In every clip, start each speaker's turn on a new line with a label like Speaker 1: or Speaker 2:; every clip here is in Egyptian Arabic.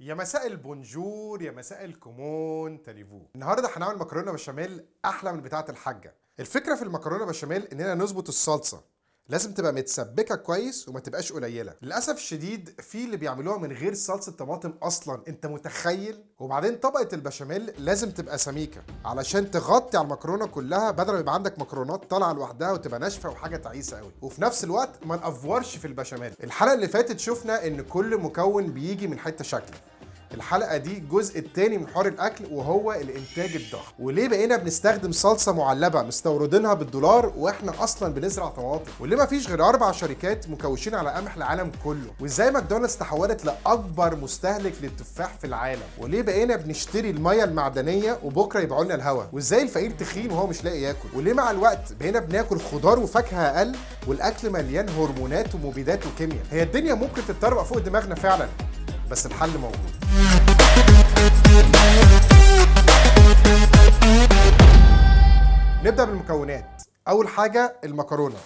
Speaker 1: يا مساء البونجور يا مساء الكومون تاليفو النهارده هنعمل مكرونه بشاميل احلى من بتاعه الحاجه الفكره في المكرونه بشاميل اننا نظبط الصلصه لازم تبقى متسبكه كويس وما تبقاش قليله للاسف الشديد في اللي بيعملوها من غير صلصه طماطم اصلا انت متخيل وبعدين طبقه البشاميل لازم تبقى سميكه علشان تغطي على المكرونه كلها بدل ما يبقى عندك مكرونات طالعه لوحدها وتبقى ناشفه وحاجه تعيسه قوي وفي نفس الوقت ما نافورش في البشاميل الحلقه اللي فاتت شفنا ان كل مكون بيجي من حته شكل الحلقه دي الجزء الثاني من حوار الاكل وهو الانتاج الضخم وليه بقينا بنستخدم صلصه معلبه مستوردينها بالدولار واحنا اصلا بنزرع طماطم وليه ما فيش غير اربع شركات مكوشين على قمح العالم كله وازاي ماكدونالدز تحولت لاكبر مستهلك للتفاح في العالم وليه بقينا بنشتري الميه المعدنيه وبكره يبيعوا لنا الهواء وازاي الفقير تخين وهو مش لاقي ياكل وليه مع الوقت بقينا بناكل خضار وفاكهه اقل والاكل مليان هرمونات ومبيدات وكيمياء هي الدنيا ممكن تتطربق فوق دماغنا فعلا بس الحل موجود نبدا بالمكونات اول حاجه المكرونه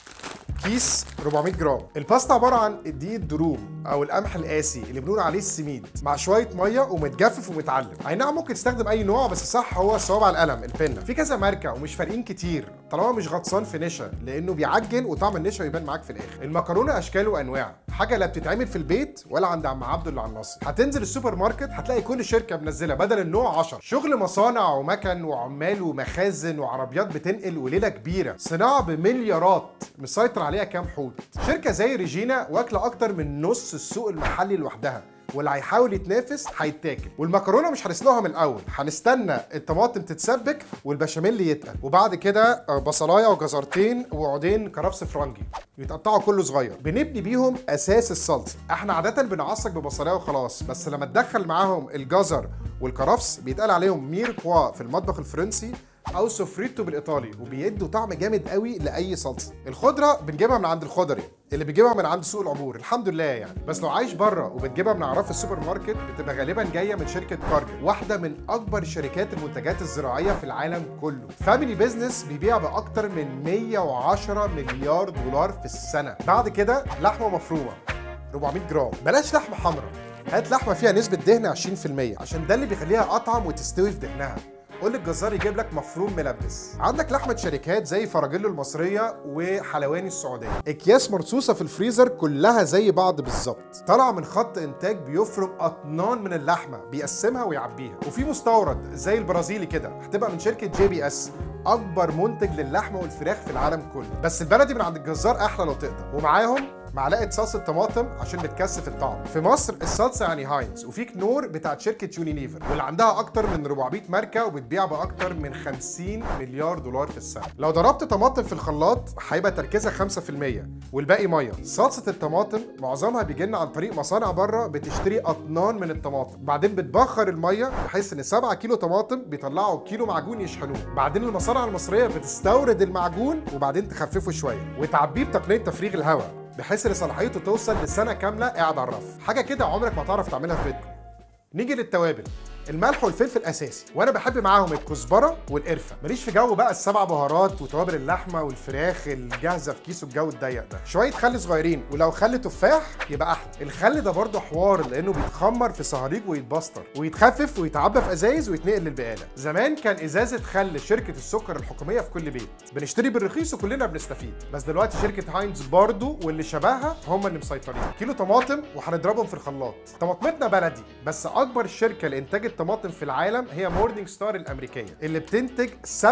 Speaker 1: كيس 400 جرام الباستا عباره عن الدقيق الدروم او القمح القاسي اللي بنقول عليه السميد مع شويه ميه ومتجفف ومتعلم اي نعم ممكن تستخدم اي نوع بس الصح هو الصوابع القلم البنه في كذا ماركه ومش فارقين كتير طالما مش غطسان في نشا لانه بيعجن وطعم النشا يبان معاك في الاخر المكرونه اشكال وانواع حاجه لا بتتعمل في البيت ولا عند عم عبده اللي على الناصر هتنزل السوبر ماركت هتلاقي كل شركه منزله بدل النوع 10 شغل مصانع ومكن وعمال ومخازن وعربيات بتنقل وليله كبيره صناعه بمليارات مسيطر عليها كام حوت شركه زي ريجينا واكله اكتر من نص السوق المحلي لوحدها واللي هيحاول يتنافس هيتاكل والمكرونه مش هنسلقها من الاول هنستنى الطماطم تتسبك والبشاميل يتقل وبعد كده بصلايه وجزرتين وعودين كرفس فرنجي يتقطعوا كله صغير بنبني بيهم اساس الصلصه احنا عاده بنعصق ببصلايه وخلاص بس لما تدخل معاهم الجزر والكرفس بيتقال عليهم مير كوا في المطبخ الفرنسي او سوفريتو بالايطالي وبيدوا طعم جامد قوي لاي صلصه الخضره بنجيبها من عند الخضري اللي بيجيبها من عند سوق العبور الحمد لله يعني بس لو عايش بره وبتجيبها من اعراف السوبر ماركت بتبقى غالبا جايه من شركه كارجل واحده من اكبر شركات المنتجات الزراعيه في العالم كله فاميلي بيزنس بيبيع باكتر من 110 مليار دولار في السنه بعد كده لحمه مفرومه 400 جرام بلاش لحمه حمراء هات لحمه فيها نسبه دهن 20% عشان ده اللي بيخليها اطعم وتستوي في دهنها قول للجزار يجيب لك مفروم ملبس عندك لحمه شركات زي فراجيلو المصريه وحلواني السعوديه اكياس مرصوصه في الفريزر كلها زي بعض بالظبط طالعه من خط انتاج بيفرم اطنان من اللحمه بيقسمها ويعبيها وفي مستورد زي البرازيلي كده هتبقى من شركه جي بي اس اكبر منتج للحمه والفراخ في العالم كله بس البلدي من عند الجزار احلى لو تقدر ومعاهم معلقه صلصه طماطم عشان بتكثف الطعم في مصر الصلصه يعني هاينز وفي كنور بتاعت شركه يونيليفر واللي عندها اكتر من 400 ماركه وبتبيع باكتر من 50 مليار دولار في السنه لو ضربت طماطم في الخلاط هيبقى تركيزها 5% والباقي ميه صلصه الطماطم معظمها بيجي لنا عن طريق مصانع بره بتشتري اطنان من الطماطم بعدين بتبخر الميه بحيث ان 7 كيلو طماطم بيطلعوا كيلو معجون يشحنوه بعدين المصانع المصريه بتستورد المعجون وبعدين تخففه شويه وتعبيه بتقنيه تفريغ الهواء بحيث ان صلاحيته توصل لسنه كامله قاعد على الرف حاجه كده عمرك ما تعرف تعملها في بيتكم نيجي للتوابل الملح والفلفل اساسي وانا بحب معاهم الكزبره والقرفه ماليش في جو بقى السبع بهارات وتوابل اللحمه والفراخ الجاهزه في كيس والجو الضيق ده شويه خل صغيرين ولو خل تفاح يبقى احلى الخل ده برضه حوار لانه بيتخمر في صهاريج ويتبستر ويتخفف ويتعبى في ازايز ويتنقل للبقاله زمان كان ازازه خل شركه السكر الحكوميه في كل بيت بنشتري بالرخيص وكلنا بنستفيد بس دلوقتي شركه هاينز برضه واللي شبهها هم اللي مسيطرين كيلو طماطم وهنضربهم في الخلاط طماطمتنا بلدي بس اكبر شركه لانتاج الطماطم في العالم هي مورنينج ستار الامريكيه اللي بتنتج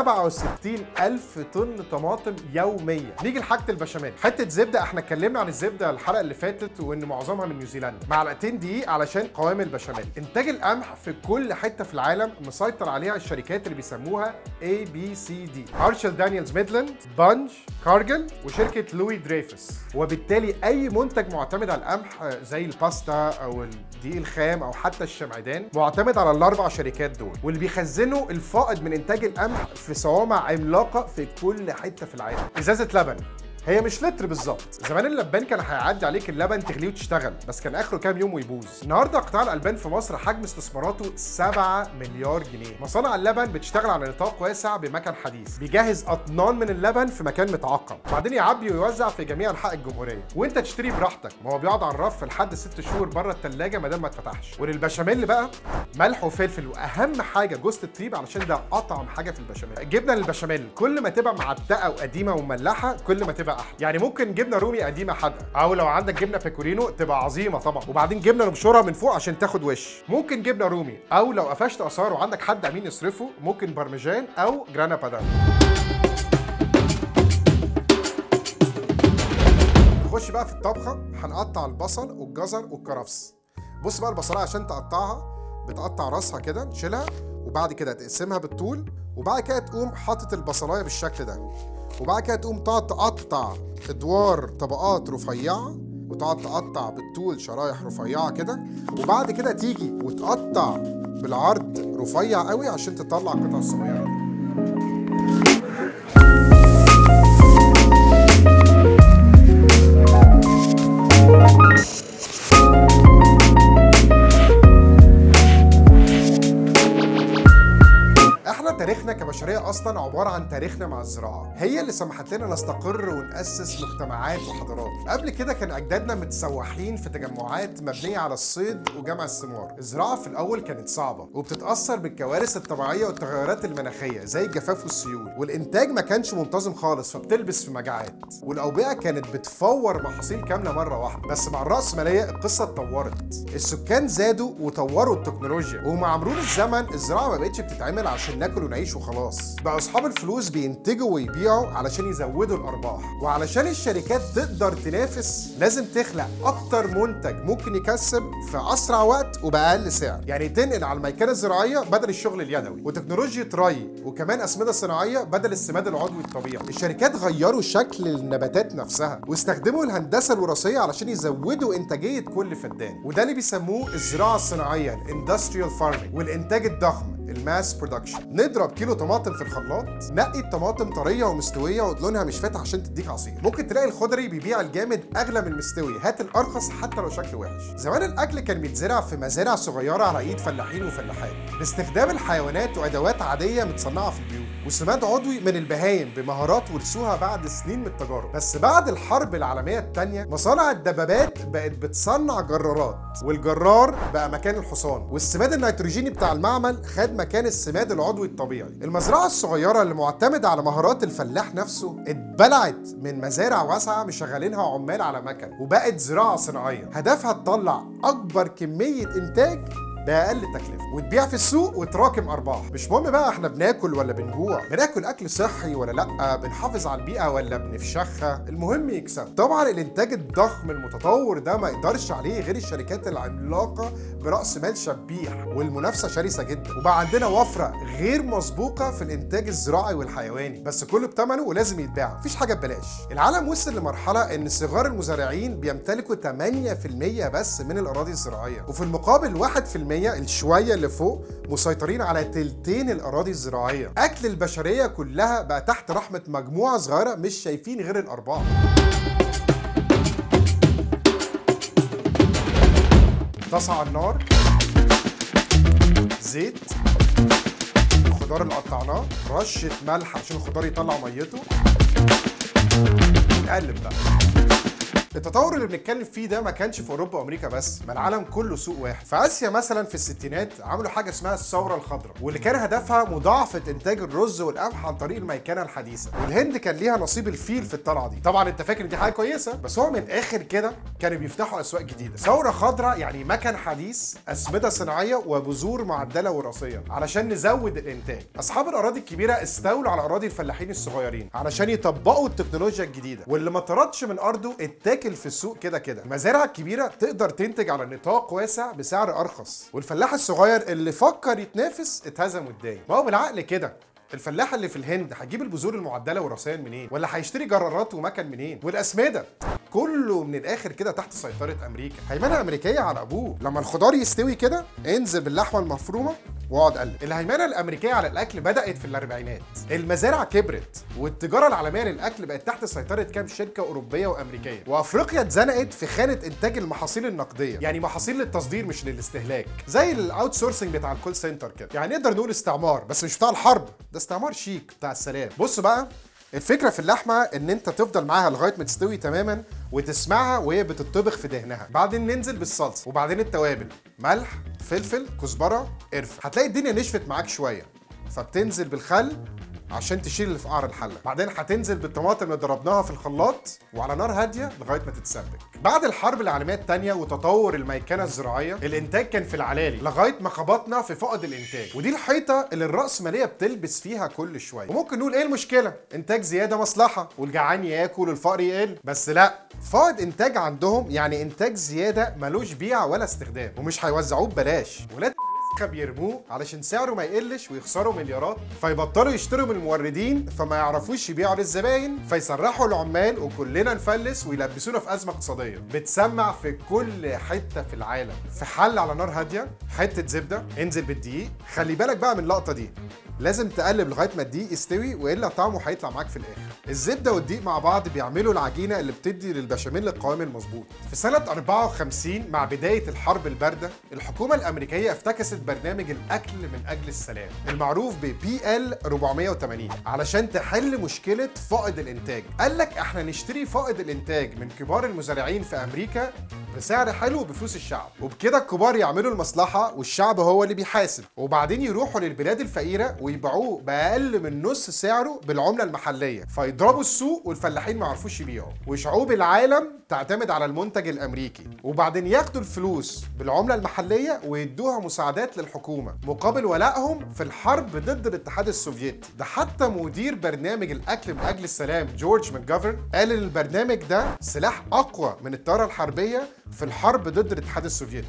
Speaker 1: 67 الف طن طماطم يوميا نيجي لحاجه البشاميل حته زبده احنا اتكلمنا عن الزبده الحلقه اللي فاتت وان معظمها من نيوزيلندا معلقتين دقيق علشان قوام البشاميل انتاج القمح في كل حته في العالم مسيطر عليها الشركات اللي بيسموها اي بي سي دي هارشل دانييلز ميدلاند بانج كارجل وشركه لوي دريفس وبالتالي اي منتج معتمد على القمح زي الباستا او الدقيق الخام او حتى الشمعدان معتمد على الاربع شركات دول واللي بيخزنوا الفائض من انتاج القمح في صوامع عملاقه في كل حته في العالم ازازه لبن هي مش لتر بالظبط زمان اللبان كان هيعدي عليك اللبن تغليه وتشتغل بس كان اخره كام يوم ويبوظ النهارده قطاع الالبان في مصر حجم استثماراته 7 مليار جنيه مصانع اللبن بتشتغل على نطاق واسع بمكن حديث بيجهز اطنان من اللبن في مكان متعقم وبعدين يعبي ويوزع في جميع انحاء الجمهوريه وانت تشتري براحتك ما هو بيقعد على الرف لحد 6 شهور بره الثلاجه ما دام ما اتفتحش وللبشاميل بقى ملح وفلفل واهم حاجه جوز الطيب علشان ده اطعم حاجه في البشاميل جبنه للبشاميل كل ما تبقى معتقه وقديمه ومملحه كل ما تبقى احلى يعني ممكن جبنه رومي قديمه حادقه او لو عندك جبنه بيكورينو تبقى عظيمه طبعا وبعدين جبنه نبشرها من فوق عشان تاخد وش ممكن جبنه رومي او لو قفشت اثار وعندك حد امين يصرفه ممكن بارميجان او جرانا بادان نخش بقى في الطبخه هنقطع البصل والجزر والكرفس بص بقى البصلايه عشان تقطعها بتقطع راسها كده نشيلها وبعد كده تقسمها بالطول وبعد كده تقوم حاطط البصلايه بالشكل ده وبعد كده تقوم تقعد تقطع ادوار طبقات رفيعه وتقعد تقطع بالطول شرايح رفيعه كده وبعد كده تيجي وتقطع بالعرض رفيع قوي عشان تطلع القطع الصغيره دي احنا تاريخنا كبشريه اصلا عباره عن تاريخنا مع الزراعه هي اللي سمحت لنا نستقر وناسس مجتمعات وحضارات قبل كده كان اجدادنا متسوحين في تجمعات مبنيه على الصيد وجمع الثمار الزراعه في الاول كانت صعبه وبتتاثر بالكوارث الطبيعيه والتغيرات المناخيه زي الجفاف والسيول والانتاج ما كانش منتظم خالص فبتلبس في مجاعات والاوبئه كانت بتفور محاصيل كامله مره واحده بس مع الراسماليه القصه اتطورت السكان زادوا وطوروا التكنولوجيا ومع مرور الزمن الزراعه ما بقتش بتتعمل عشان ناكل ونعيش وخلاص بقى اصحاب الفلوس بينتجوا ويبيعوا علشان يزودوا الارباح وعلشان الشركات تقدر تنافس لازم تخلق اكتر منتج ممكن يكسب في اسرع وقت وباقل سعر يعني تنقل على الميكنه الزراعيه بدل الشغل اليدوي وتكنولوجيا ري وكمان اسمده صناعيه بدل السماد العضوي الطبيعي الشركات غيروا شكل النباتات نفسها واستخدموا الهندسه الوراثيه علشان يزودوا انتاجيه كل فدان وده اللي بيسموه الزراعه الصناعيه الاندستريال فارمنج والانتاج الضخم الماس برودكشن نضرب كيلو طماطم في الخلاط نقي الطماطم طريه ومستويه ولونها مش فاتح عشان تديك عصير ممكن تلاقي الخضري بيبيع الجامد اغلى من المستوي هات الارخص حتى لو شكله وحش زمان الاكل كان بيتزرع في مزارع صغيره على ايد فلاحين وفلاحات باستخدام الحيوانات وادوات عاديه متصنعه في البيوت وسماد عضوي من البهايم بمهارات ورثوها بعد سنين من التجارب بس بعد الحرب العالميه الثانيه مصانع الدبابات بقت بتصنع جرارات والجرار بقى مكان الحصان والسماد النيتروجيني بتاع المعمل خد مكان السماد العضوي الطبيعي المزرعه الصغيره اللي معتمده على مهارات الفلاح نفسه اتبلعت من مزارع واسعه مشغلينها عمال على مكن وبقت زراعه صناعيه هدفها تطلع اكبر كميه انتاج باقل تكلفه وتبيع في السوق وتراكم ارباح مش مهم بقى احنا بناكل ولا بنجوع بناكل اكل صحي ولا لا بنحافظ على البيئه ولا بنفشخها المهم يكسب طبعا الانتاج الضخم المتطور ده ما يقدرش عليه غير الشركات العملاقه براس مال شبيح والمنافسه شرسه جدا وبقى عندنا وفره غير مسبوقه في الانتاج الزراعي والحيواني بس كله بثمنه ولازم يتباع مفيش حاجه ببلاش العالم وصل لمرحله ان صغار المزارعين بيمتلكوا 8% بس من الاراضي الزراعيه وفي المقابل 1% الشويه اللي فوق مسيطرين على تلتين الاراضي الزراعيه اكل البشريه كلها بقى تحت رحمه مجموعه صغيره مش شايفين غير الارباح طاسه على النار زيت الخضار اللي قطعناه رشه ملح عشان الخضار يطلع ميته نقلب بقى التطور اللي بنتكلم فيه ده ما كانش في اوروبا وامريكا بس ما العالم كله سوق واحد في اسيا مثلا في الستينات عملوا حاجه اسمها الثوره الخضراء واللي كان هدفها مضاعفه انتاج الرز والقمح عن طريق الميكنه الحديثه والهند كان ليها نصيب الفيل في الطلعه دي طبعا انت فاكر ان دي حاجه كويسه بس هو من الاخر كده كانوا بيفتحوا اسواق جديده ثوره خضراء يعني مكن حديث اسمده صناعيه وبذور معدله وراثيا علشان نزود الانتاج اصحاب الاراضي الكبيره استولوا على اراضي الفلاحين الصغيرين علشان يطبقوا التكنولوجيا الجديده واللي ما طردش من ارضه اتاكل في السوق كده كده المزارع الكبيره تقدر تنتج على نطاق واسع بسعر ارخص والفلاح الصغير اللي فكر يتنافس اتهزم واتضايق ما هو بالعقل كده الفلاح اللي في الهند هيجيب البذور المعدله وراثيا منين ولا هيشتري جرارات ومكن منين والاسمده كله من الاخر كده تحت سيطره امريكا هيمنه امريكيه على ابوه لما الخضار يستوي كده انزل باللحمه المفرومه واقعد اقلب الهيمنه الامريكيه على الاكل بدات في الاربعينات المزارع كبرت والتجاره العالميه للاكل بقت تحت سيطره كام شركه اوروبيه وامريكيه وافريقيا اتزنقت في خانه انتاج المحاصيل النقديه يعني محاصيل للتصدير مش للاستهلاك زي الاوت سورسنج بتاع الكول سنتر كده يعني نقدر نقول استعمار بس مش بتاع الحرب ده استعمار شيك بتاع السلام بص بقى الفكره في اللحمه ان انت تفضل معاها لغايه ما تستوي تماما وتسمعها وهي بتطبخ في دهنها بعدين ننزل بالصلصه وبعدين التوابل ملح فلفل كزبره قرفه هتلاقي الدنيا نشفت معاك شويه فبتنزل بالخل عشان تشيل اللي في قعر الحله بعدين هتنزل بالطماطم اللي ضربناها في الخلاط وعلى نار هاديه لغايه ما تتسبك بعد الحرب العالميه الثانيه وتطور الميكنه الزراعيه الانتاج كان في العلالي لغايه ما خبطنا في فقد الانتاج ودي الحيطه اللي الراسماليه بتلبس فيها كل شويه وممكن نقول ايه المشكله انتاج زياده مصلحه والجعان ياكل والفقر يقل بس لا فائض انتاج عندهم يعني انتاج زياده ملوش بيع ولا استخدام ومش هيوزعوه ببلاش ولاد بيرموه علشان سعره ما يقلش ويخسروا مليارات فيبطلوا يشتروا من الموردين فما يعرفوش يبيعوا للزباين فيسرحوا العمال وكلنا نفلس ويلبسونا في ازمه اقتصاديه بتسمع في كل حته في العالم في حل على نار هاديه حته زبده انزل بالدقيق خلي بالك بقى من اللقطه دي لازم تقلب لغايه ما الدقيق يستوي والا طعمه هيطلع معاك في الاخر الزبده والدقيق مع بعض بيعملوا العجينه اللي بتدي للبشاميل القوام المظبوط في سنه 54 مع بدايه الحرب البارده الحكومه الامريكيه افتكست برنامج الاكل من اجل السلام المعروف ب بي ال 480 علشان تحل مشكله فائض الانتاج قال لك احنا نشتري فائض الانتاج من كبار المزارعين في امريكا بسعر حلو بفلوس الشعب وبكده الكبار يعملوا المصلحه والشعب هو اللي بيحاسب وبعدين يروحوا للبلاد الفقيره ويبيعوه باقل من نص سعره بالعمله المحليه فيضربوا السوق والفلاحين ما يعرفوش يبيعوا وشعوب العالم تعتمد على المنتج الامريكي وبعدين ياخدوا الفلوس بالعمله المحليه ويدوها مساعدات للحكومه مقابل ولائهم في الحرب ضد الاتحاد السوفيتي ده حتى مدير برنامج الاكل من اجل السلام جورج ماكجافرن قال ان البرنامج ده سلاح اقوى من الطياره الحربيه في الحرب ضد الاتحاد السوفيتي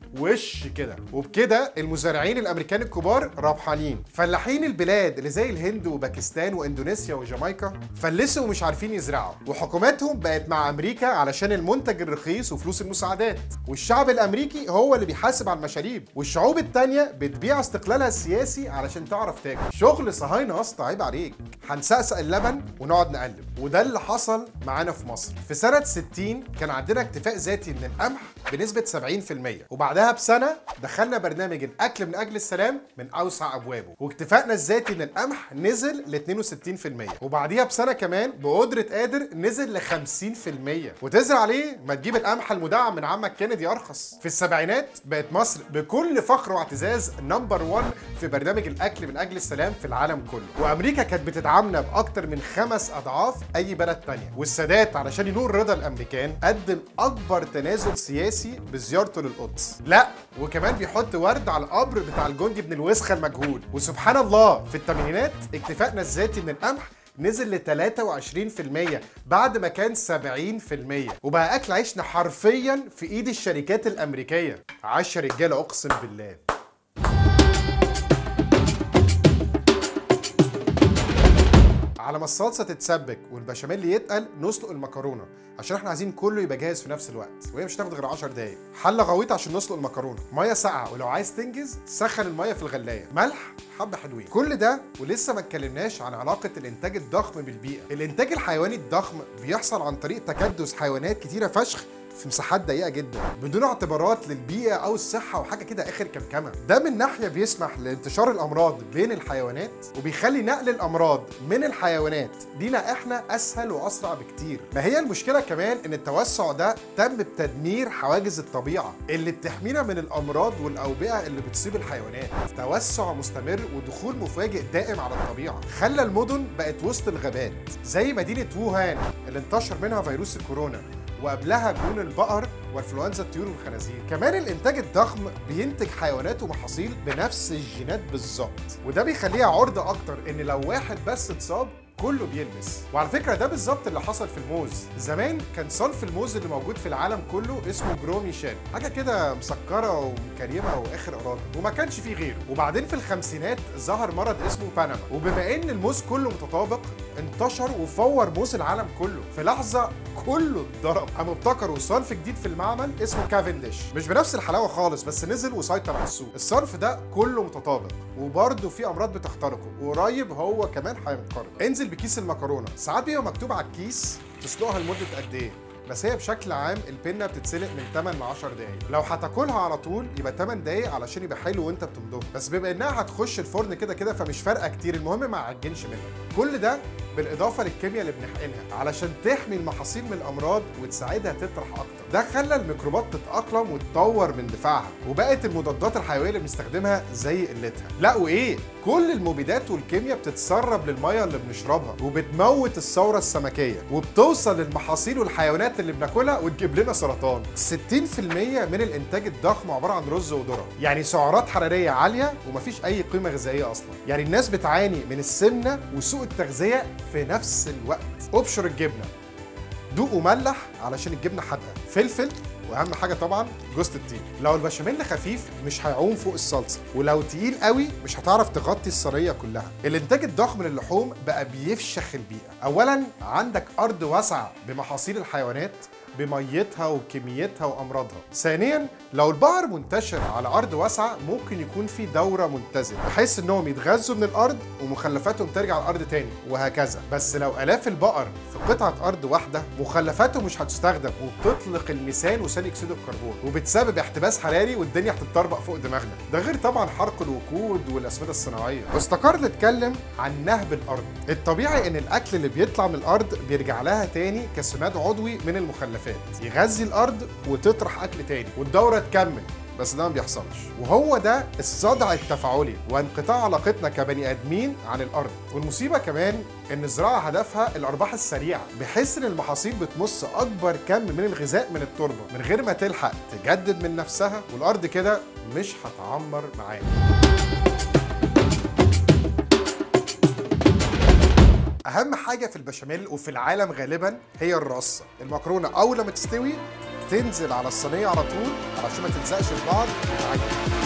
Speaker 1: وش كده وبكده المزارعين الامريكان الكبار رابحانين فلاحين البلاد اللي زي الهند وباكستان واندونيسيا وجامايكا فلسوا ومش عارفين يزرعوا وحكوماتهم بقت مع امريكا علشان المنتج الرخيص وفلوس المساعدات والشعب الامريكي هو اللي بيحاسب على المشاريب والشعوب التانية بتبيع استقلالها السياسي علشان تعرف تاكل شغل صهاينه اسطى عيب عليك هنسقسق اللبن ونقعد نقلب وده اللي حصل معانا في مصر في سنه 60 كان عندنا اكتفاء ذاتي من القمح بنسبه 70% وبعدها بسنه دخلنا برنامج الاكل من اجل السلام من اوسع ابوابه واكتفائنا الذاتي من القمح نزل ل 62% وبعديها بسنه كمان بقدره قادر نزل ل 50% وتزرع عليه ما تجيب القمح المدعم من عمك كينيدي ارخص في السبعينات بقت مصر بكل فخر واعتزاز نمبر 1 في برنامج الاكل من اجل السلام في العالم كله وامريكا كانت بتدعمنا باكتر من خمس اضعاف اي بلد تانية والسادات علشان ينور رضا الامريكان قدم اكبر تنازل سياسي بزيارته للقدس لا وكمان بيحط ورد على القبر بتاع الجندي ابن الوسخه المجهول وسبحان الله في الثمانينات اكتفائنا الذاتي من القمح نزل ل 23% بعد ما كان 70% وبقى اكل عيشنا حرفيا في ايد الشركات الامريكيه عاش يا رجاله اقسم بالله على ما الصلصه تتسبك والبشاميل يتقل نسلق المكرونه عشان احنا عايزين كله يبقى جاهز في نفس الوقت وهي مش هتاخد غير 10 دقايق حله غويطه عشان نسلق المكرونه ميه ساقعه ولو عايز تنجز سخن الميه في الغلايه ملح حبه حلوين كل ده ولسه ما اتكلمناش عن علاقه الانتاج الضخم بالبيئه الانتاج الحيواني الضخم بيحصل عن طريق تكدس حيوانات كتيره فشخ في مساحات ضيقه جدا بدون اعتبارات للبيئه او الصحه وحاجه كده اخر كمكمه ده من ناحيه بيسمح لانتشار الامراض بين الحيوانات وبيخلي نقل الامراض من الحيوانات لينا احنا اسهل واسرع بكتير ما هي المشكله كمان ان التوسع ده تم بتدمير حواجز الطبيعه اللي بتحمينا من الامراض والاوبئه اللي بتصيب الحيوانات توسع مستمر ودخول مفاجئ دائم على الطبيعه خلى المدن بقت وسط الغابات زي مدينه ووهان اللي انتشر منها فيروس الكورونا وقبلها جنون البقر وانفلونزا الطيور والخنازير كمان الانتاج الضخم بينتج حيوانات ومحاصيل بنفس الجينات بالظبط وده بيخليها عرضه اكتر ان لو واحد بس اتصاب كله بيلبس وعلى فكره ده بالظبط اللي حصل في الموز زمان كان صنف الموز اللي موجود في العالم كله اسمه جرو ميشيل حاجه كده مسكره ومكريمه واخر اراده وما كانش فيه غيره وبعدين في الخمسينات ظهر مرض اسمه باناما وبما ان الموز كله متطابق انتشر وفور موز العالم كله في لحظه كله اتضرب قاموا ابتكروا صنف جديد في المعمل اسمه كافنديش مش بنفس الحلاوه خالص بس نزل وسيطر على السوق الصنف ده كله متطابق وبرده في امراض بتخترقه وقريب هو كمان هينقرض انزل بكيس المكرونه ساعات بيبقى مكتوب على الكيس تسلقها لمده قد ايه بس هي بشكل عام البنه بتتسلق من 8 ل 10 دقايق لو هتاكلها على طول يبقى 8 دقايق علشان يبقى حلو وانت بتمضغه بس بما انها هتخش الفرن كده كده فمش فارقه كتير المهم ما يعجنش منك كل ده بالاضافه للكيمياء اللي بنحقنها علشان تحمي المحاصيل من الامراض وتساعدها تطرح اكتر ده خلى الميكروبات تتاقلم وتطور من دفاعها وبقت المضادات الحيويه اللي بنستخدمها زي قلتها لا وايه كل المبيدات والكيمياء بتتسرب للميه اللي بنشربها وبتموت الثوره السمكيه وبتوصل للمحاصيل والحيوانات اللي بناكلها وتجيب لنا سرطان 60% من الانتاج الضخم عباره عن رز وذره يعني سعرات حراريه عاليه ومفيش اي قيمه غذائيه اصلا يعني الناس بتعاني من السمنه وسوء التغذيه في نفس الوقت ابشر الجبنه دوق وملح علشان الجبنه حادقه فلفل واهم حاجه طبعا جوز الطيب لو البشاميل خفيف مش هيعوم فوق الصلصه ولو تقيل قوي مش هتعرف تغطي الصينيه كلها الانتاج الضخم للحوم بقى بيفشخ البيئه اولا عندك ارض واسعه بمحاصيل الحيوانات بميتها وكميتها وامراضها ثانيا لو البقر منتشر على ارض واسعه ممكن يكون في دوره متزنه بحيث انهم يتغذوا من الارض ومخلفاتهم ترجع الارض تاني وهكذا بس لو الاف البقر في قطعه ارض واحده مخلفاتهم مش هتستخدم وبتطلق الميثان وثاني اكسيد الكربون وبتسبب احتباس حراري والدنيا هتتطربق فوق دماغنا ده غير طبعا حرق الوقود والاسمده الصناعيه واستقر نتكلم عن نهب الارض الطبيعي ان الاكل اللي بيطلع من الارض بيرجع لها تاني كسماد عضوي من المخلفات يغذي الارض وتطرح اكل تاني والدوره تكمل بس ده ما بيحصلش وهو ده الصدع التفاعلي وانقطاع علاقتنا كبني ادمين عن الارض والمصيبه كمان ان الزراعه هدفها الارباح السريعه بحيث ان المحاصيل بتمص اكبر كم من الغذاء من التربه من غير ما تلحق تجدد من نفسها والارض كده مش هتعمر معانا اهم حاجه في البشاميل وفي العالم غالبا هي الرصه المكرونه اول لما تستوي تنزل على الصينيه على طول علشان ما تلزقش في بعض وتعجن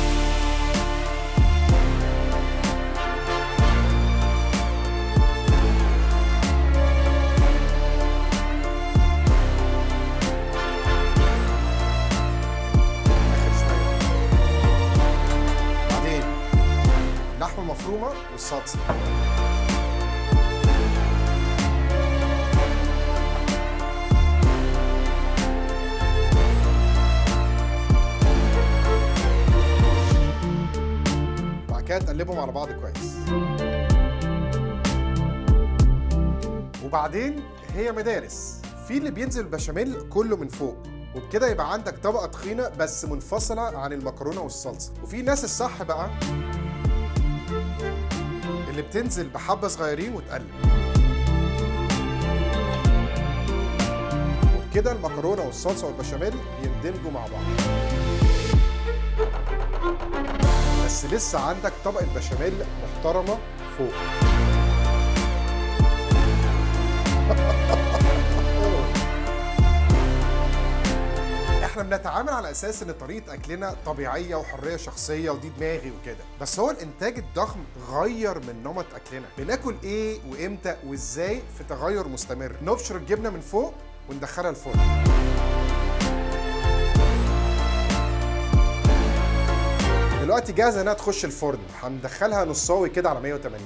Speaker 1: آخر شوية. بعدين اللحمه المفرومه والصلصه بعد كده تقلبهم على بعض كويس وبعدين هي مدارس في اللي بينزل البشاميل كله من فوق وبكده يبقى عندك طبقه تخينه بس منفصله عن المكرونه والصلصه وفي ناس الصح بقى اللي بتنزل بحبه صغيرين وتقلب وبكده المكرونه والصلصه والبشاميل يندمجوا مع بعض بس لسه عندك طبقة بشاميل محترمة فوق احنا بنتعامل على اساس ان طريقه اكلنا طبيعيه وحريه شخصيه ودي دماغي وكده بس هو الانتاج الضخم غير من نمط اكلنا بناكل ايه وامتى وازاي في تغير مستمر نبشر الجبنه من فوق وندخلها الفرن دلوقتي جاهزه انها تخش الفرن هندخلها نصاوي كده على 180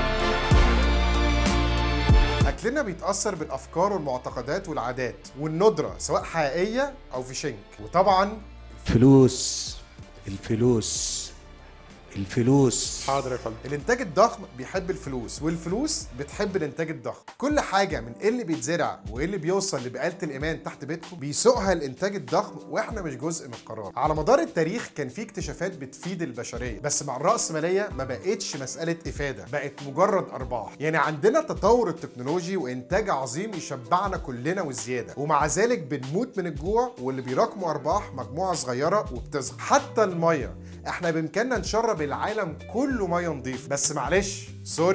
Speaker 1: اكلنا بيتاثر بالافكار والمعتقدات والعادات والندره سواء حقيقيه او في شنك وطبعا
Speaker 2: فلوس الفلوس الفلوس
Speaker 1: حاضر يا فندم الانتاج الضخم بيحب الفلوس والفلوس بتحب الانتاج الضخم كل حاجه من ايه اللي بيتزرع وايه اللي بيوصل لبقاله الايمان تحت بيتكم بيسوقها الانتاج الضخم واحنا مش جزء من القرار على مدار التاريخ كان في اكتشافات بتفيد البشريه بس مع الراسماليه ما بقتش مساله افاده بقت مجرد ارباح يعني عندنا تطور التكنولوجي وانتاج عظيم يشبعنا كلنا وزياده ومع ذلك بنموت من الجوع واللي بيراكموا ارباح مجموعه صغيره وبتصغر حتى الميه احنا بامكاننا نشرب العالم كله ميه نظيف بس معلش سوري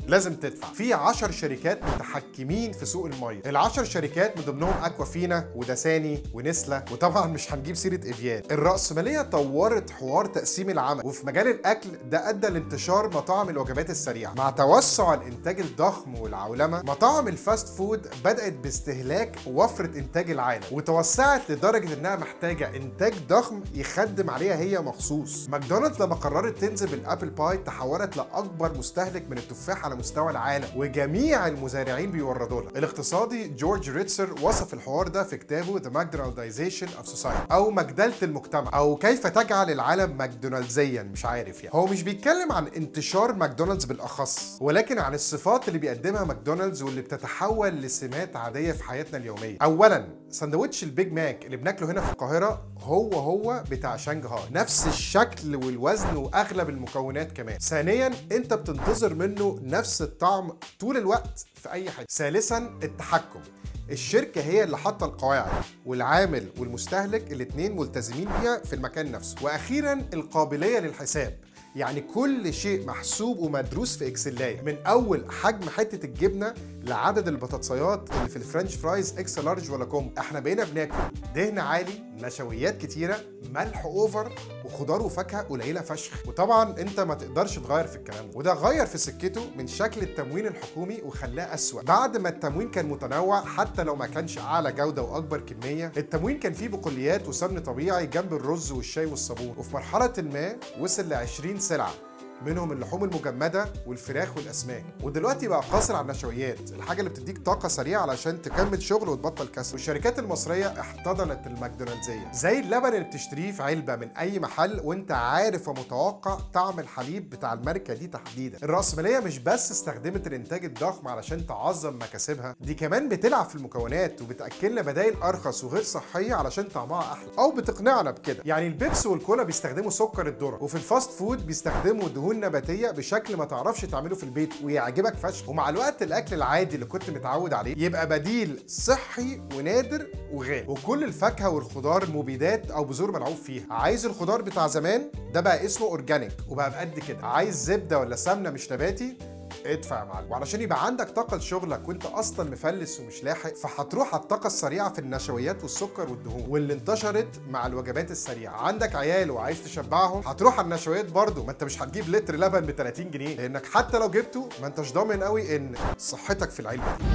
Speaker 1: لازم تدفع في 10 شركات متحكمين في سوق الميه ال10 شركات من ضمنهم اكوافينا ودساني ونسله وطبعا مش هنجيب سيره افيان الراسماليه طورت حوار تقسيم العمل وفي مجال الاكل ده ادى لانتشار مطاعم الوجبات السريعه مع توسع الانتاج الضخم والعولمه مطاعم الفاست فود بدات باستهلاك وفره انتاج العالم وتوسعت لدرجه انها محتاجه انتاج ضخم يخدم عليها هي مخصوص ماكدونالدز لما قررت تنزل بالابل باي تحولت لاكبر مستهلك من التفاح على مستوى العالم وجميع المزارعين بيوردوا لها الاقتصادي جورج ريتسر وصف الحوار ده في كتابه The Macdonaldization of Society او مجدلة المجتمع او كيف تجعل العالم ماكدونالدزيا مش عارف يعني هو مش بيتكلم عن انتشار ماكدونالدز بالاخص ولكن عن الصفات اللي بيقدمها ماكدونالدز واللي بتتحول لسمات عادية في حياتنا اليومية اولا سندوتش البيج ماك اللي بناكله هنا في القاهرة هو هو بتاع شانغهاي نفس الشكل والوزن واغلب المكونات كمان ثانيا انت بتنتظر منه نفس الطعم طول الوقت في اي حاجه ثالثا التحكم الشركة هي اللي حاطة القواعد والعامل والمستهلك الاتنين ملتزمين بيها في المكان نفسه وأخيرا القابلية للحساب يعني كل شيء محسوب ومدروس في اكسلايه من اول حجم حته الجبنه لعدد البطاطسيات اللي في الفرنش فرايز اكس لارج ولا كوم احنا بقينا بناكل دهن عالي نشويات كتيره ملح اوفر وخضار وفاكهه قليله فشخ وطبعا انت ما تقدرش تغير في الكلام ده وده غير في سكته من شكل التموين الحكومي وخلاه اسوأ بعد ما التموين كان متنوع حتى لو ما كانش اعلى جوده واكبر كميه التموين كان فيه بقوليات وسمن طبيعي جنب الرز والشاي والصابون وفي مرحله ما وصل ل 20 سلعه منهم اللحوم المجمده والفراخ والاسماك ودلوقتي بقى قاصر على النشويات الحاجه اللي بتديك طاقه سريعه علشان تكمل شغل وتبطل كسل والشركات المصريه احتضنت الماكدونالدزيه زي اللبن اللي بتشتريه في علبه من اي محل وانت عارف ومتوقع طعم الحليب بتاع الماركه دي تحديدا الراسماليه مش بس استخدمت الانتاج الضخم علشان تعظم مكاسبها دي كمان بتلعب في المكونات وبتاكلنا بدائل ارخص وغير صحيه علشان طعمها احلى او بتقنعنا بكده يعني البيبسي والكولا بيستخدموا سكر الذره وفي الفاست فود بيستخدموا دهون نباتيه بشكل ما تعرفش تعمله في البيت ويعجبك فشخ ومع الوقت الاكل العادي اللي كنت متعود عليه يبقى بديل صحي ونادر وغالي وكل الفاكهه والخضار مبيدات او بذور ملعوب فيها عايز الخضار بتاع زمان ده بقى اسمه اورجانيك وبقى بقد كده عايز زبده ولا سمنه مش نباتي ادفع يا معلم وعلشان يبقى عندك طاقه لشغلك وانت اصلا مفلس ومش لاحق فهتروح على الطاقه السريعه في النشويات والسكر والدهون واللي انتشرت مع الوجبات السريعه عندك عيال وعايز تشبعهم هتروح على النشويات برضو ما انت مش هتجيب لتر لبن ب 30 جنيه لانك حتى لو جبته ما انتش ضامن قوي ان صحتك في العلبه دي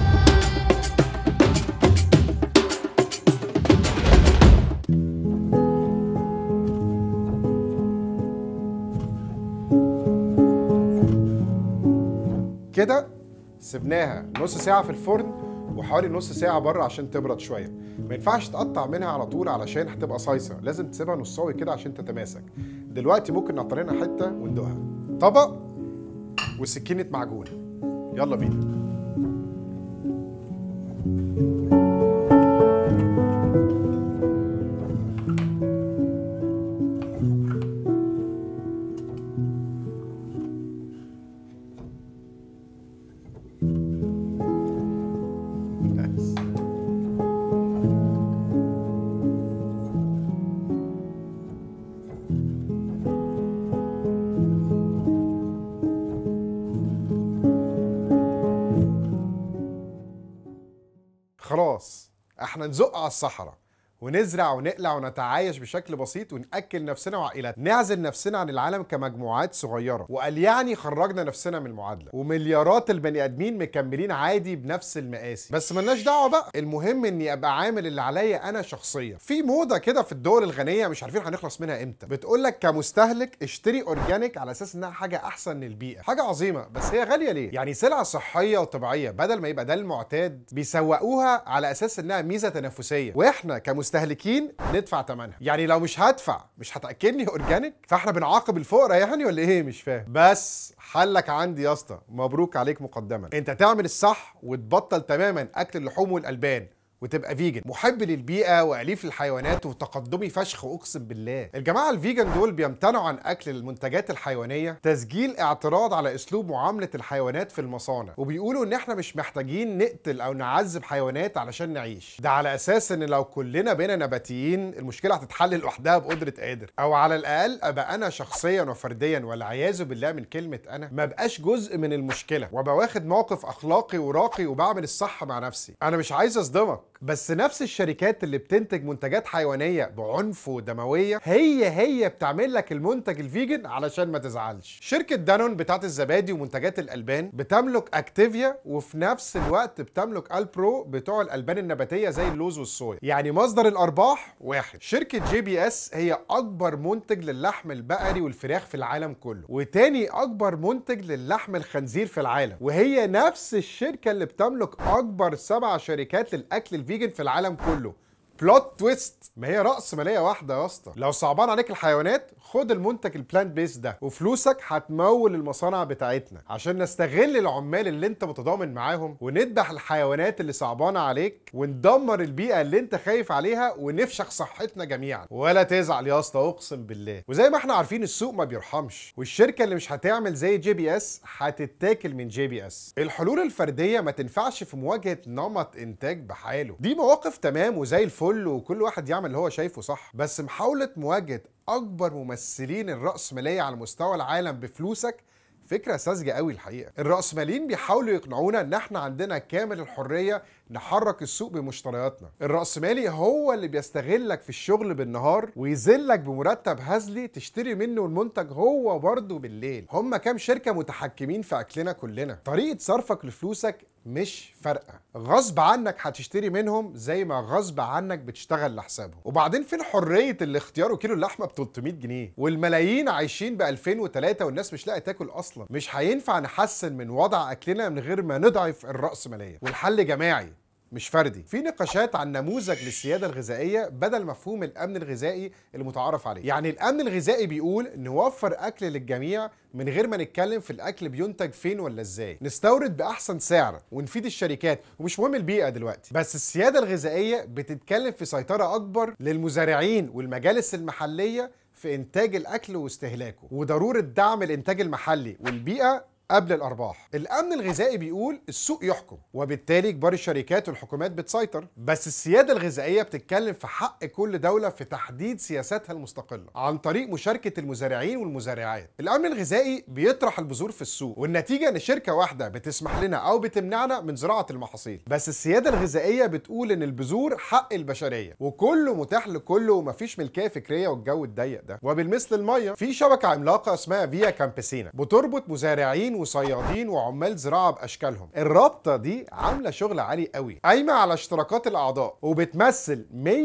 Speaker 1: كده سبناها نص ساعة في الفرن وحوالي نص ساعة بره عشان تبرد شوية ما ينفعش تقطع منها على طول علشان هتبقى صيصة لازم تسيبها نصاوي كده عشان تتماسك دلوقتي ممكن نقطع لنا حتة وندوقها طبق وسكينة معجون يلا بينا بس. خلاص احنا نزق على الصحراء ونزرع ونقلع ونتعايش بشكل بسيط ونأكل نفسنا وعائلاتنا نعزل نفسنا عن العالم كمجموعات صغيرة وقال يعني خرجنا نفسنا من المعادلة ومليارات البني آدمين مكملين عادي بنفس المقاسي بس ملناش دعوة بقى المهم اني ابقى عامل اللي عليا انا شخصيا في موضة كده في الدول الغنية مش عارفين هنخلص منها امتى بتقول لك كمستهلك اشتري اورجانيك على اساس انها حاجة احسن للبيئة حاجة عظيمة بس هي غالية ليه يعني سلعة صحية وطبيعية بدل ما يبقى ده المعتاد بيسوقوها على اساس انها ميزة تنافسية واحنا كمستهلكين ندفع ثمنها يعني لو مش هدفع مش هتاكلني اورجانيك فاحنا بنعاقب الفقراء يعني ولا ايه مش فاهم بس حلك عندي يا اسطى مبروك عليك مقدما انت تعمل الصح وتبطل تماما اكل اللحوم والالبان وتبقى فيجن محب للبيئه واليف للحيوانات وتقدمي فشخ اقسم بالله الجماعه الفيجن دول بيمتنعوا عن اكل المنتجات الحيوانيه تسجيل اعتراض على اسلوب معامله الحيوانات في المصانع وبيقولوا ان احنا مش محتاجين نقتل او نعذب حيوانات علشان نعيش ده على اساس ان لو كلنا بقينا نباتيين المشكله هتتحل لوحدها بقدره قادر او على الاقل ابقى انا شخصيا وفرديا والعياذ بالله من كلمه انا ما بقاش جزء من المشكله وابقى واخد موقف اخلاقي وراقي وبعمل الصح مع نفسي انا مش عايز اصدمك بس نفس الشركات اللي بتنتج منتجات حيوانيه بعنف ودمويه هي هي بتعمل لك المنتج الفيجن علشان ما تزعلش شركه دانون بتاعت الزبادي ومنتجات الالبان بتملك اكتيفيا وفي نفس الوقت بتملك البرو بتوع الالبان النباتيه زي اللوز والصويا يعني مصدر الارباح واحد شركه جي بي اس هي اكبر منتج للحم البقري والفراخ في العالم كله وتاني اكبر منتج للحم الخنزير في العالم وهي نفس الشركه اللي بتملك اكبر سبع شركات للاكل الفيجن في العالم كله بلوت تويست ما هي راس ماليه واحده يا اسطى لو صعبان عليك الحيوانات خد المنتج البلانت بيس ده وفلوسك هتمول المصانع بتاعتنا عشان نستغل العمال اللي انت متضامن معاهم وندبح الحيوانات اللي صعبانه عليك وندمر البيئه اللي انت خايف عليها ونفشخ صحتنا جميعا ولا تزعل يا اسطى اقسم بالله وزي ما احنا عارفين السوق ما بيرحمش والشركه اللي مش هتعمل زي جي بي اس هتتاكل من جي بي اس الحلول الفرديه ما تنفعش في مواجهه نمط انتاج بحاله دي مواقف تمام وزي الفل وكل واحد يعمل اللي هو شايفه صح بس محاوله مواجهه اكبر ممثلين الراسماليه على مستوى العالم بفلوسك فكره ساذجه قوي الحقيقه الراسماليين بيحاولوا يقنعونا ان احنا عندنا كامل الحريه نحرك السوق بمشترياتنا الراسمالي هو اللي بيستغلك في الشغل بالنهار ويذلك بمرتب هزلي تشتري منه المنتج هو برضه بالليل هم كام شركه متحكمين في اكلنا كلنا طريقه صرفك لفلوسك مش فارقه غصب عنك هتشتري منهم زي ما غصب عنك بتشتغل لحسابهم وبعدين فين حريه الاختيار وكيلو اللحمه ب 300 جنيه والملايين عايشين ب 2003 والناس مش لاقي تاكل اصلا مش هينفع نحسن من وضع اكلنا من غير ما نضعف الراسماليه والحل جماعي مش فردي في نقاشات عن نموذج للسياده الغذائيه بدل مفهوم الامن الغذائي المتعارف عليه يعني الامن الغذائي بيقول نوفر اكل للجميع من غير ما نتكلم في الاكل بينتج فين ولا ازاي نستورد باحسن سعر ونفيد الشركات ومش مهم البيئه دلوقتي بس السياده الغذائيه بتتكلم في سيطره اكبر للمزارعين والمجالس المحليه في انتاج الاكل واستهلاكه وضروره دعم الانتاج المحلي والبيئه قبل الارباح الامن الغذائي بيقول السوق يحكم وبالتالي كبار الشركات والحكومات بتسيطر بس السياده الغذائيه بتتكلم في حق كل دوله في تحديد سياساتها المستقله عن طريق مشاركه المزارعين والمزارعات الامن الغذائي بيطرح البذور في السوق والنتيجه ان شركه واحده بتسمح لنا او بتمنعنا من زراعه المحاصيل بس السياده الغذائيه بتقول ان البذور حق البشريه وكله متاح لكله ومفيش ملكيه فكريه والجو الضيق ده وبالمثل الميه في شبكه عملاقه اسمها فيا كامبيسينا بتربط مزارعين وصيادين وعمال زراعه باشكالهم الرابطه دي عامله شغل عالي قوي قايمه على اشتراكات الاعضاء وبتمثل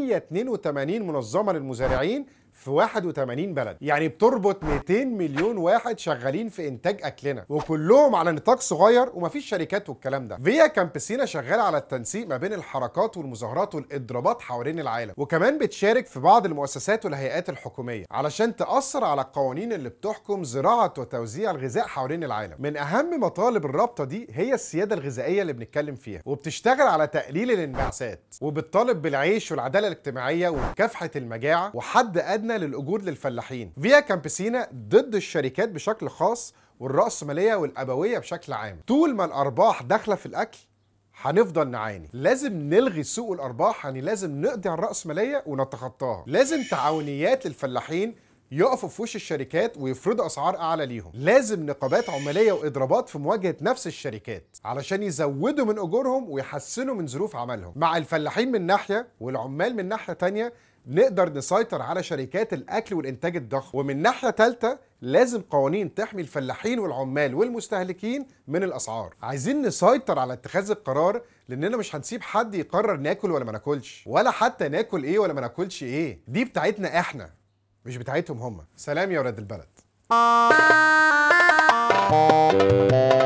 Speaker 1: 182 منظمه للمزارعين في 81 بلد يعني بتربط 200 مليون واحد شغالين في انتاج اكلنا وكلهم على نطاق صغير ومفيش شركات والكلام ده فيا كامبسينا شغاله على التنسيق ما بين الحركات والمظاهرات والاضرابات حوالين العالم وكمان بتشارك في بعض المؤسسات والهيئات الحكوميه علشان تاثر على القوانين اللي بتحكم زراعه وتوزيع الغذاء حوالين العالم من اهم مطالب الرابطه دي هي السياده الغذائيه اللي بنتكلم فيها وبتشتغل على تقليل الانبعاثات وبتطالب بالعيش والعداله الاجتماعيه ومكافحه المجاعه وحد ادنى للاجور للفلاحين فيا كامبسينا ضد الشركات بشكل خاص والرأسمالية والأبوية بشكل عام طول ما الأرباح داخلة في الأكل هنفضل نعاني لازم نلغي سوق الأرباح يعني لازم نقضي على الرأسمالية ونتخطاها لازم تعاونيات للفلاحين يقفوا في وش الشركات ويفرضوا اسعار اعلى ليهم لازم نقابات عماليه واضرابات في مواجهه نفس الشركات علشان يزودوا من اجورهم ويحسنوا من ظروف عملهم مع الفلاحين من ناحيه والعمال من ناحيه تانية نقدر نسيطر على شركات الاكل والانتاج الضخم ومن ناحيه ثالثه لازم قوانين تحمي الفلاحين والعمال والمستهلكين من الاسعار عايزين نسيطر على اتخاذ القرار لاننا مش هنسيب حد يقرر ناكل ولا ما ناكلش ولا حتى ناكل ايه ولا ما ناكلش ايه دي بتاعتنا احنا مش بتاعتهم هم سلام يا ولاد البلد